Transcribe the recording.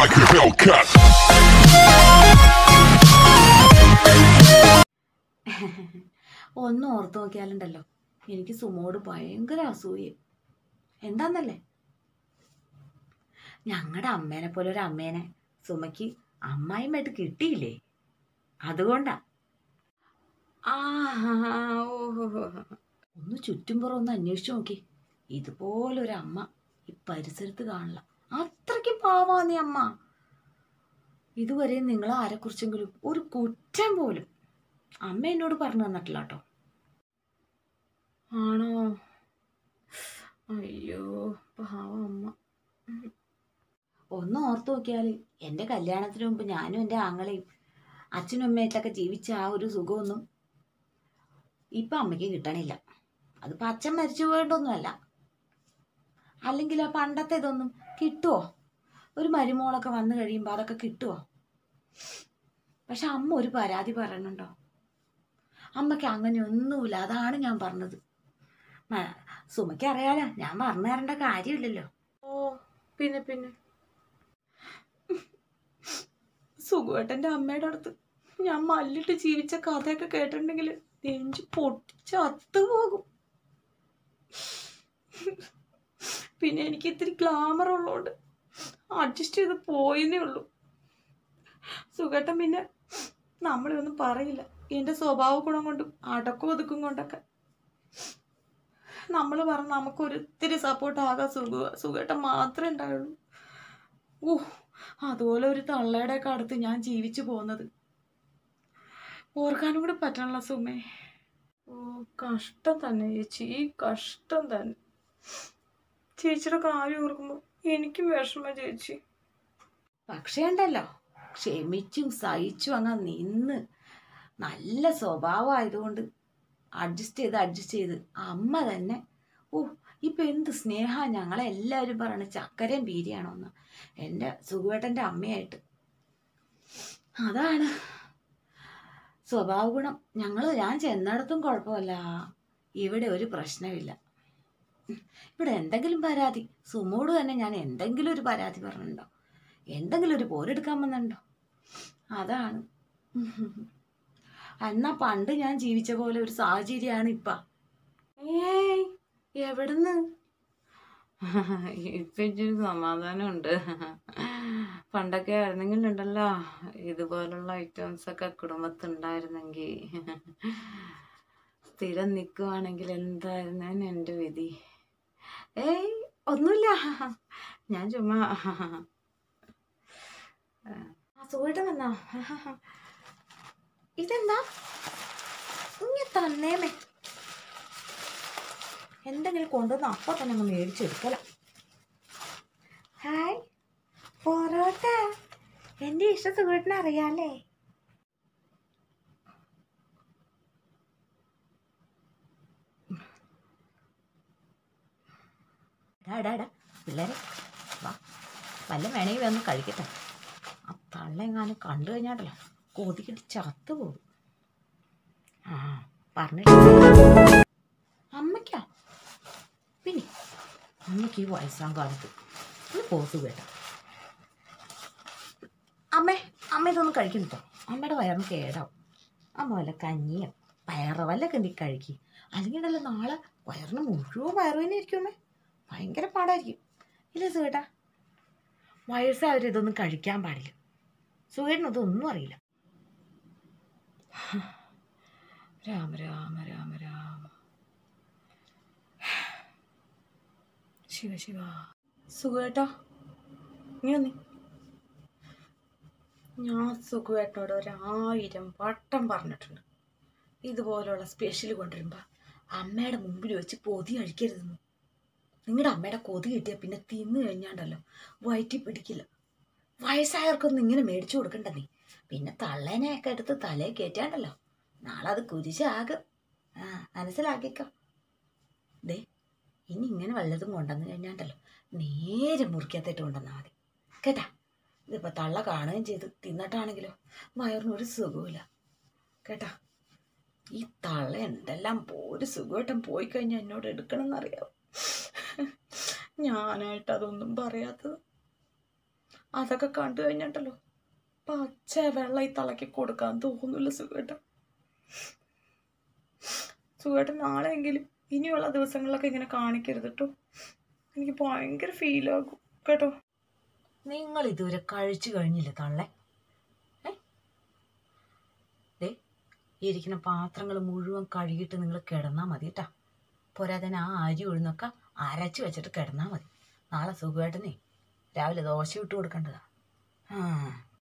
like a Hellcat. ഒന്ന് ഓർത്ത് നോക്കിയാലുണ്ടല്ലോ എനിക്ക് സുമോട് ഭയങ്കര അസൂയ എന്താന്നല്ലേ ഞങ്ങളുടെ അമ്മേനെ പോലെ ഒരു അമ്മേനെ സുമയ്ക്ക് അമ്മായിമായിട്ട് കിട്ടിയില്ലേ അതുകൊണ്ടാ ആ ഓഹോ ഒന്ന് ചുറ്റുംപുറം ഒന്ന് അന്വേഷിച്ചു നോക്കി ഇതുപോലൊരു അമ്മ ഈ പരിസരത്ത് കാണില്ല അത്രയ്ക്ക് പാവാന്നീ അമ്മ ഇതുവരെ നിങ്ങൾ ആരെക്കുറിച്ചെങ്കിലും ഒരു കുറ്റം പോലും അമ്മ എന്നോട് പറഞ്ഞു തന്നിട്ടില്ല കേട്ടോ ആണോ അയ്യോ പാവം അമ്മ ഉം. ഒന്ന് ഓർത്ത് നോക്കിയാൽ എൻ്റെ കല്യാണത്തിന് മുമ്പ് ഞാനും എൻ്റെ ആങ്ങളെയും അച്ഛനും അമ്മയായിട്ടൊക്കെ ജീവിച്ച ആ ഒരു സുഖമൊന്നും ഇപ്പം അമ്മയ്ക്ക് കിട്ടണില്ല അതിപ്പോൾ അച്ഛൻ മരിച്ചു പോയിട്ടൊന്നുമല്ല അല്ലെങ്കിൽ ആ പണ്ടത്തെ ഇതൊന്നും കിട്ടുമോ ഒരു മരുമോളൊക്കെ വന്നു കഴിയുമ്പോൾ അതൊക്കെ കിട്ടുമോ പക്ഷെ അമ്മ ഒരു പരാതി പറയണുണ്ടോ അമ്മയ്ക്ക് അങ്ങനെ ഒന്നുമില്ല അതാണ് ഞാൻ പറഞ്ഞത് മ- സുമയ്ക്ക് അറിയാലോ ഞാൻ പറഞ്ഞു തരേണ്ട കാര്യമില്ലല്ലോ ഓ പിന്നെ പിന്നെ സുഖുവേട്ടൻ്റെ അമ്മയുടെ അടുത്ത് ഞാൻ മല്ലിട്ട് ജീവിച്ച കഥയൊക്കെ കേട്ടിട്ടുണ്ടെങ്കിൽ നെഞ്ച് പൊട്ടിച്ച് അത്തുപോകും പിന്നെ എനിക്ക് ഇത്തിരി ഗ്ലാമർ ഉള്ളതുകൊണ്ട് അഡ്ജസ്റ്റ് ചെയ്ത് പോയെന്നേ ഉള്ളൂ സുഖേട്ടൻ പിന്നെ നമ്മളൊന്നും പറയില്ല എൻ്റെ സ്വഭാവ ഗുണം കൊണ്ടും അടക്കം ഒതുക്കും കൊണ്ടൊക്കെ നമ്മൾ പറഞ്ഞ നമുക്ക് ഒരിത്തിരി സപ്പോർട്ട് ആകാൻ സുഖ സുഖേട്ടൻ മാത്രമേ ഉണ്ടാവുള്ളൂ ഓ അതുപോലെ ഒരു തള്ളയുടെ ഒക്കെ അടുത്ത് ഞാൻ ജീവിച്ചു പോകുന്നത് ഓർക്കാനും കൂടി പറ്റണല്ലോ സുമേ ഓ കഷ്ടം തന്നെ ചേച്ചി ഈ കഷ്ടം തന്നെ ചേച്ചിയുടെ കാര്യം ഓർക്കുമ്പോൾ എനിക്കും വിഷമം ചേച്ചി പക്ഷേ ഉണ്ടല്ലോ ക്ഷമിച്ചും സഹിച്ചും അങ്ങ് നിന്ന് നല്ല സ്വഭാവമായതുകൊണ്ട് അഡ്ജസ്റ്റ് ചെയ്ത് അഡ്ജസ്റ്റ് ചെയ്ത് അമ്മ തന്നെ ഓ ഇപ്പം എന്ത് സ്നേഹ ഞങ്ങളെ എല്ലാവരും പറയണ ചക്കരയും പീരിയാണോന്ന് എൻ്റെ സുഖുവേട്ടൻ്റെ അമ്മയായിട്ട് അതാണ് സ്വഭാവ ഗുണം ഞങ്ങൾ ഞാൻ ചെന്നിടത്തും കുഴപ്പമില്ല ഇവിടെ ഒരു പ്രശ്നമില്ല ഇവിടെ എന്തെങ്കിലും പരാതി സുമോട് തന്നെ ഞാൻ എന്തെങ്കിലും ഒരു പരാതി പറഞ്ഞിട്ടുണ്ടോ എന്തെങ്കിലും ഒരു പോരെടുക്കാൻ വന്നിട്ടുണ്ടോ അതാണ് എന്നാ പണ്ട് ഞാൻ ജീവിച്ച പോലെ ഒരു സാഹചര്യമാണ് ഇപ്പം ഏയ് എവിടുന്ന് ഇപ്പൊ ഇച്ചിരി സമാധാനമുണ്ട് പണ്ടൊക്കെ ആയിരുന്നെങ്കിൽ ഉണ്ടല്ലോ ഇതുപോലുള്ള ഐറ്റംസ് ഒക്കെ കുടുംബത്തുണ്ടായിരുന്നെങ്കിൽ സ്ഥിരം നിൽക്കുവാണെങ്കിൽ എന്തായിരുന്നു എൻ്റെ വിധി ഏയ് ഒന്നുമില്ല ഞാൻ ചുമ്മാ സുഖമായിട്ട് വന്നോ ഇതെന്താ ഇങ്ങനെ തന്നേമേ എന്തെങ്കിലും കൊണ്ടുവന്ന് അപ്പം തന്നെ ഒന്ന് മേടിച്ചെടുക്കല ഹായ് പൊറോട്ട എൻ്റെ ഇഷ്ട സുഖേട്ടിനെ അറിയാലേ ഡാ ഡാ ഡാ പിള്ളേരെ വാ വല്ല വേണമെങ്കിൽ വന്ന് കഴിക്കട്ടെ ആ തള്ളെങ്ങാനും കണ്ടു കഴിഞ്ഞാട്ടല്ലോ കൊതിക്കിട്ട് ചത്തു പോകും ആ പറഞ്ഞില്ല അമ്മയ്ക്കാ പിന്നെ അമ്മയ്ക്ക് ഈ വയസ്സാം കാലത്ത് ഒന്ന് പോസ് കേട്ട അമ്മേ അമ്മ ഇതൊന്നും കഴിക്കുന്നു അമ്മയുടെ വയറിന് കേടാവും അമ്മ വല്ല കഞ്ഞിയോ പയറോ വല്ലൊക്കെ എന്തെങ്കിലും കഴിക്കും അല്ലെങ്കിൽ ഉണ്ടല്ലോ നാളെ വയറിന് മുഴുവൻ വയറ് തന്നെ ഇരിക്കും അമ്മേ ഭയങ്കര പാടായിരിക്കും ഇല്ല സുഖേട്ടാ വയസ്സായവർ ഇതൊന്നും കഴിക്കാൻ പാടില്ല സുഖേട്ടന് ഇതൊന്നും അറിയില്ല രാമ രാമ രാമ രാമ ശിവ ശിവ സുഖേട്ടാ നീ വന്നേ ഞാൻ സുഖുവേട്ടനോട് ഒരായിരം വട്ടം പറഞ്ഞിട്ടുണ്ട് ഇതുപോലുള്ള സ്പെഷ്യൽ കൊണ്ടുവരുമ്പോൾ അമ്മയുടെ മുമ്പിൽ വെച്ച് പൊതി കഴിക്കരുതെന്ന് നിങ്ങളുടെ അമ്മയുടെ കൊതി കിട്ടിയാൽ പിന്നെ തിന്നു കഴിഞ്ഞാണ്ടല്ലോ വയറ്റി പിടിക്കില്ല വയസ്സായവർക്കൊന്നും ഇങ്ങനെ മേടിച്ചു കൊടുക്കണ്ട നീ പിന്നെ തള്ളേനെയൊക്കെ എടുത്ത് തലയിൽ കയറ്റാണ്ടല്ലോ നാളെ അത് കുരിശാകും ആ മനസ്സിലാക്കിക്കോ ദേ ഇനി ഇങ്ങനെ വല്ലതും കൊണ്ടുവന്ന് കഴിഞ്ഞാണ്ടല്ലോ നേരെ മുറിക്കകത്തിട്ട് കൊണ്ടുവന്നാൽ മതി കേട്ടാ ഇതിപ്പോൾ തള്ള കാണുകയും ചെയ്ത് തിന്നിട്ടാണെങ്കിലോ വയറിനൊരു സുഖമില്ല കേട്ടാ ഈ തള്ള എന്തെല്ലാം ഒരു സുഖമായിട്ടും പോയി കഴിഞ്ഞാൽ എന്നോട് എടുക്കണമെന്നറിയാം ഞാനായിട്ട് അതൊന്നും പറയാത്തത് അതൊക്കെ കണ്ടു കഴിഞ്ഞിട്ടല്ലോ പച്ച വെള്ളം ഈ തളയ്ക്ക് കൊടുക്കാൻ തോന്നില്ല സുഖേട്ടൻ സുഖേട്ടൻ നാളെയെങ്കിലും ഇനിയുള്ള ദിവസങ്ങളിലൊക്കെ ഇങ്ങനെ കാണിക്കരുത് കേട്ടോ എനിക്ക് ഭയങ്കര ഫീലാകും കേട്ടോ നിങ്ങൾ ഇതുവരെ കഴിച്ചു കഴിഞ്ഞില്ല തള്ളെ ഏ? ദേ ഈ ഇരിക്കുന്ന പാത്രങ്ങൾ മുഴുവൻ കഴുകിയിട്ട് നിങ്ങൾ കിടന്നാൽ മതി കേട്ടാ പോരാതെ ആ അരി ഉഴുന്നൊക്കെ അരച്ച് വെച്ചിട്ട് കിടന്നാൽ മതി നാളെ സുഖമായിട്ടനേ രാവിലെ ദോശ ഇട്ട് കൊടുക്കേണ്ടതാ ആ